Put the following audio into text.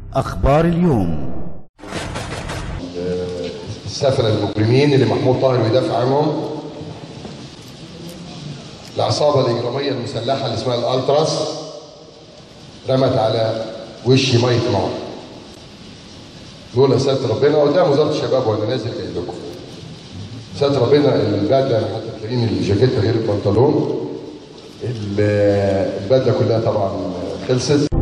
أخبار اليوم السفنة المجرمين اللي محمود طاهر بيدافع عنهم العصابة الإجرامية المسلحة اللي اسمها الألتراس رمت على وشي مية نار دول يا ساتر ربنا قدام وزارة الشباب وأنا نازل جاي لكم ساتر ربنا البدلة أنا حتى تلاقيني الجاكيتة غير البنطلون ال- البدلة كلها طبعا خلصت